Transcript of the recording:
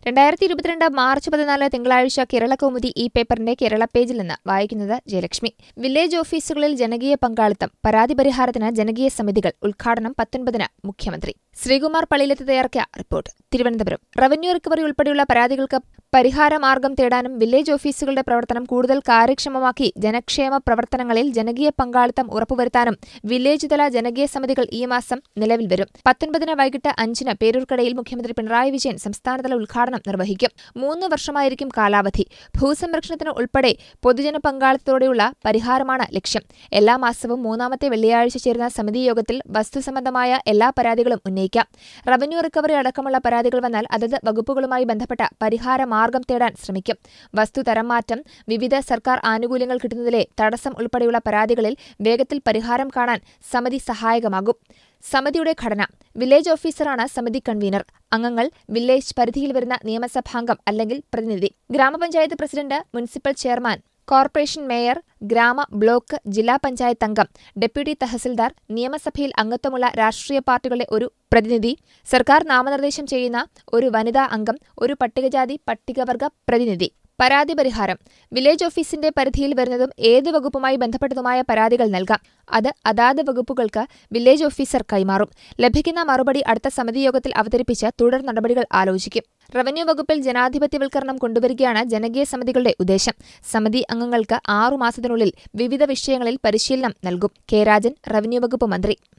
രണ്ടായിരത്തി ഇരുപത്തിരണ്ട് മാർച്ച് പതിനാല് തിങ്കളാഴ്ച കേരള കൗമുദി ഈ പേപ്പറിന്റെ കേരള പേജിൽ നിന്ന് വായിക്കുന്നത് ജയലക്ഷ്മി വില്ലേജ് ഓഫീസുകളിൽ ജനകീയ പങ്കാളിത്തം പരാതി പരിഹാരത്തിന് ജനകീയ സമിതികൾ ഉദ്ഘാടനം പത്തൊൻപതിന് മുഖ്യമന്ത്രി ശ്രീകുമാർ പള്ളിയിലെത്തി തയ്യാറാക്കിയ റിപ്പോർട്ട് തിരുവനന്തപുരം റവന്യൂ റിക്കവറി ഉൾപ്പെടെയുള്ള പരാതികൾക്ക് പരിഹാര മാർഗം തേടാനും വില്ലേജ് ഓഫീസുകളുടെ പ്രവർത്തനം കൂടുതൽ കാര്യക്ഷമമാക്കി ജനക്ഷേമ പ്രവർത്തനങ്ങളിൽ ജനകീയ പങ്കാളിത്തം ഉറപ്പുവരുത്താനും വില്ലേജ് തല ജനകീയ സമിതികൾ ഈ മാസം നിലവിൽ വരും പത്തൊൻപതിന് വൈകിട്ട് അഞ്ചിന് പേരൂർക്കടയിൽ മുഖ്യമന്ത്രി പിണറായി വിജയൻ സംസ്ഥാനതല ഉദ്ഘാടനം നിർവഹിക്കും മൂന്ന് വർഷമായിരിക്കും കാലാവധി ഭൂസംരക്ഷണത്തിന് ഉൾപ്പെടെ പൊതുജന പങ്കാളിത്തത്തോടെയുള്ള പരിഹാരമാണ് ലക്ഷ്യം എല്ലാ മാസവും മൂന്നാമത്തെ വെള്ളിയാഴ്ച ചേരുന്ന സമിതി യോഗത്തിൽ വസ്തുസംബന്ധമായ എല്ലാ പരാതികളും ഉന്നയിക്കാം റവന്യൂ റിക്കവറി അടക്കമുള്ള പരാതികൾ വന്നാൽ അതത് വകുപ്പുകളുമായി ബന്ധപ്പെട്ട പരിഹാര മാർഗം തേടാൻ ശ്രമിക്കും വസ്തു തരം മാറ്റം വിവിധ സർക്കാർ ആനുകൂല്യങ്ങൾ കിട്ടുന്നതിലെ തടസ്സം ഉൾപ്പെടെയുള്ള പരാതികളിൽ വേഗത്തിൽ പരിഹാരം കാണാൻ സമിതി സഹായകമാകും സമിതിയുടെ ഘടന വില്ലേജ് ഓഫീസറാണ് സമിതി കൺവീനർ അംഗങ്ങൾ വില്ലേജ് പരിധിയിൽ വരുന്ന നിയമസഭാംഗം അല്ലെങ്കിൽ പ്രതിനിധി ഗ്രാമപഞ്ചായത്ത് president municipal chairman corporation mayor ഗ്രാമ ബ്ലോക്ക് ജില്ലാ പഞ്ചായത്ത് അംഗം ഡെപ്യൂട്ടി തഹസിൽദാർ നിയമസഭയിൽ അംഗത്വമുള്ള രാഷ്ട്രീയ പാർട്ടികളുടെ ഒരു പ്രതിനിധി സർക്കാർ നാമനിർദ്ദേശം ചെയ്യുന്ന ഒരു വനിതാ അംഗം ഒരു പട്ടികജാതി പട്ടികവർഗ പ്രതിനിധി പരാതി പരിഹാരം വില്ലേജ് ഓഫീസിന്റെ പരിധിയിൽ വരുന്നതും ഏത് വകുപ്പുമായി ബന്ധപ്പെട്ടതുമായ പരാതികൾ നൽകാം അത് അതാത് വകുപ്പുകൾക്ക് വില്ലേജ് ഓഫീസർ കൈമാറും ലഭിക്കുന്ന മറുപടി അടുത്ത സമിതി യോഗത്തിൽ അവതരിപ്പിച്ച് തുടർ നടപടികൾ ആലോചിക്കും റവന്യൂ വകുപ്പിൽ ജനാധിപത്യവൽക്കരണം കൊണ്ടുവരികയാണ് ജനകീയ സമിതികളുടെ ഉദ്ദേശം സമിതി അംഗങ്ങൾക്ക് ആറുമാസത്തിനുള്ളിൽ വിവിധ വിഷയങ്ങളിൽ പരിശീലനം നൽകും കെ രാജൻ റവന്യൂ വകുപ്പ് മന്ത്രി